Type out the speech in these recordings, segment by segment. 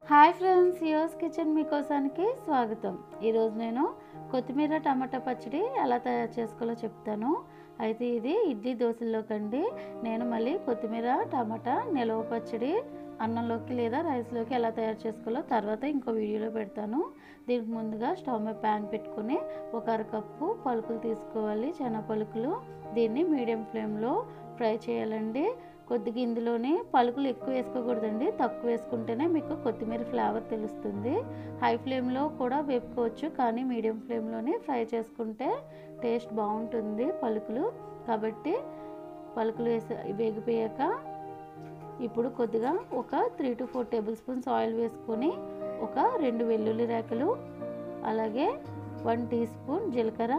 hi friends యోస్ kitchen మీకోసానికి స్వాగతం ఈరోజు నేను కొత్తిమీర టమాటా పచ్చడి ఎలా తయారు చేసుకోవాలో చెప్తాను అయితే ఇది ఇడ్లీ దోశల్లోకండి నేను మళ్ళీ కొత్తిమీర టమాటా నిలవ పచ్చడి అన్నంలోకి లేదా రైస్లోకి ఎలా తయారు చేసుకోవాలో తర్వాత ఇంకో వీడియోలో పెడతాను దీనికి ముందుగా స్టవ్ మీద ప్యాన్ పెట్టుకొని ఒక అరకప్పు పలుకులు తీసుకోవాలి చెన పలుకులు దీన్ని మీడియం ఫ్లేమ్లో ఫ్రై చేయాలండి కొద్దిగా ఇందులోనే పలుకులు ఎక్కువ వేసుకోకూడదండి తక్కువ వేసుకుంటేనే మీకు కొత్తిమీర ఫ్లేవర్ తెలుస్తుంది హై ఫ్లేమ్లో కూడా వేపుకోవచ్చు కానీ మీడియం ఫ్లేమ్లోనే ఫ్రై చేసుకుంటే టేస్ట్ బాగుంటుంది పలుకులు కాబట్టి పలుకులు వేసే వేగిపోయాక ఇప్పుడు కొద్దిగా ఒక three to four tablespoons oil వేసుకొని ఒక రెండు వెల్లుల్లి రేకలు అలాగే వన్ టీ స్పూన్ జీలకర్ర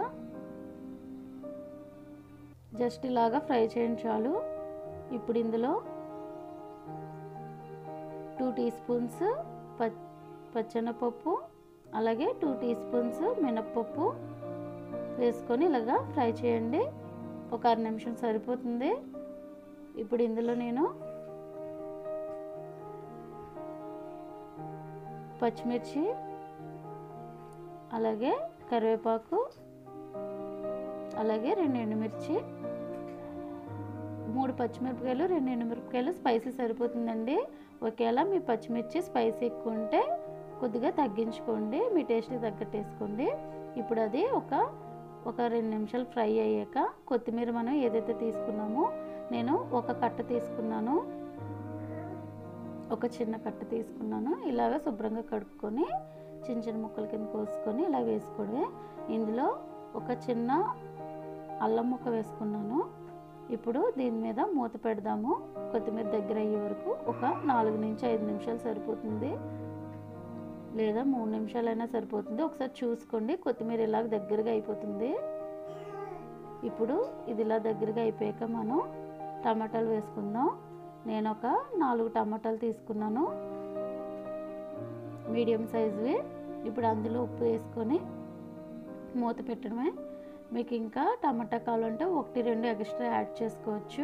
జస్ట్ ఇలాగా ఫ్రై చేయండి చాలు ఇప్పుడు ఇందులో టూ టీ స్పూన్స్ ప పచ్చెనపప్పు అలాగే టూ టీ స్పూన్స్ మినప్పప్పు వేసుకొని ఇలాగా ఫ్రై చేయండి ఒక అర నిమిషం సరిపోతుంది ఇప్పుడు ఇందులో నేను పచ్చిమిర్చి అలాగే కరివేపాకు అలాగే రెండు ఎండుమిర్చి మూడు పచ్చిమిరపకాయలు రెండు ఎండుమిరపకాయలు స్పైసీ సరిపోతుందండి ఒకేలా మీ పచ్చిమిర్చి స్పైసీ ఎక్కువ ఉంటే కొద్దిగా తగ్గించుకోండి మీ టేస్ట్కి తగ్గట్టు వేసుకోండి ఇప్పుడు అది ఒక ఒక రెండు నిమిషాలు ఫ్రై అయ్యాక కొత్తిమీర మనం ఏదైతే తీసుకున్నామో నేను ఒక కట్ట తీసుకున్నాను ఒక చిన్న కట్ట తీసుకున్నాను ఇలాగ శుభ్రంగా కడుక్కొని చిన్న చిన్న ముక్కల కింద కోసుకొని ఇలా వేసుకోవడమే ఇందులో ఒక చిన్న అల్లం ముక్క వేసుకున్నాను ఇప్పుడు దీని మీద మూత పెడదాము కొత్తిమీర దగ్గర అయ్యే వరకు ఒక నాలుగు నుంచి ఐదు నిమిషాలు సరిపోతుంది లేదా మూడు నిమిషాలైనా సరిపోతుంది ఒకసారి చూసుకోండి కొత్తిమీర ఇలాగ దగ్గరగా అయిపోతుంది ఇప్పుడు ఇది ఇలా దగ్గరగా అయిపోయాక మనం టమాటాలు వేసుకుందాం నేను ఒక నాలుగు టమాటాలు తీసుకున్నాను మీడియం సైజువి ఇప్పుడు అందులో ఉప్పు వేసుకొని మూత పెట్టడమే మీకు ఇంకా టమాటా కావాలంటే ఒకటి రెండు ఎక్స్ట్రా యాడ్ చేసుకోవచ్చు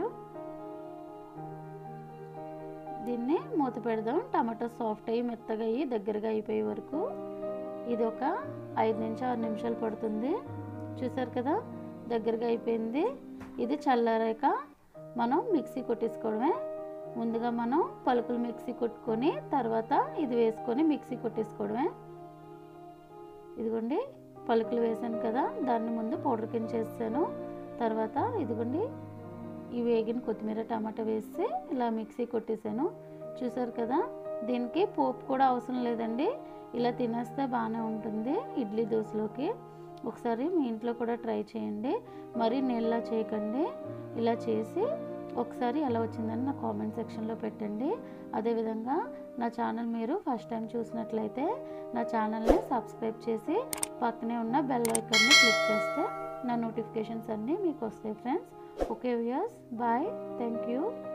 దీన్ని మూత పెడదాం టమాటా సాఫ్ట్ అయ్యి మెత్తగా అయ్యి దగ్గరగా అయిపోయే వరకు ఇది ఒక ఐదు నుంచి ఆరు నిమిషాలు పడుతుంది చూసారు కదా దగ్గరగా అయిపోయింది ఇది చల్లారాక మనం మిక్సీ కొట్టేసుకోవడమే ముందుగా మనం పలుకులు మిక్సీ కొట్టుకొని తర్వాత ఇది వేసుకొని మిక్సీ కొట్టేసుకోవడమే ఇదిగోండి పలుకులు వేసాను కదా దాన్ని ముందు పౌడర్ కింద చేసాను తర్వాత ఇదిగోండి ఈ వేగిన కొత్తిమీర టమాటా వేసి ఇలా మిక్సీ కొట్టేసాను చూసారు కదా దీనికి పోపు కూడా అవసరం లేదండి ఇలా తినేస్తే బాగానే ఉంటుంది ఇడ్లీ దోశలోకి ఒకసారి మీ ఇంట్లో కూడా ట్రై చేయండి మరీ నీళ్ళ చేయకండి ఇలా చేసి ఒకసారి ఎలా వచ్చిందని నా కామెంట్ సెక్షన్లో పెట్టండి అదేవిధంగా నా ఛానల్ మీరు ఫస్ట్ టైం చూసినట్లయితే నా ఛానల్ని సబ్స్క్రైబ్ చేసి పక్కనే ఉన్న బెల్ ఐకాన్ని క్లిక్ చేస్తే నా నోటిఫికేషన్స్ అన్నీ మీకు వస్తాయి friends okay viewers bye thank you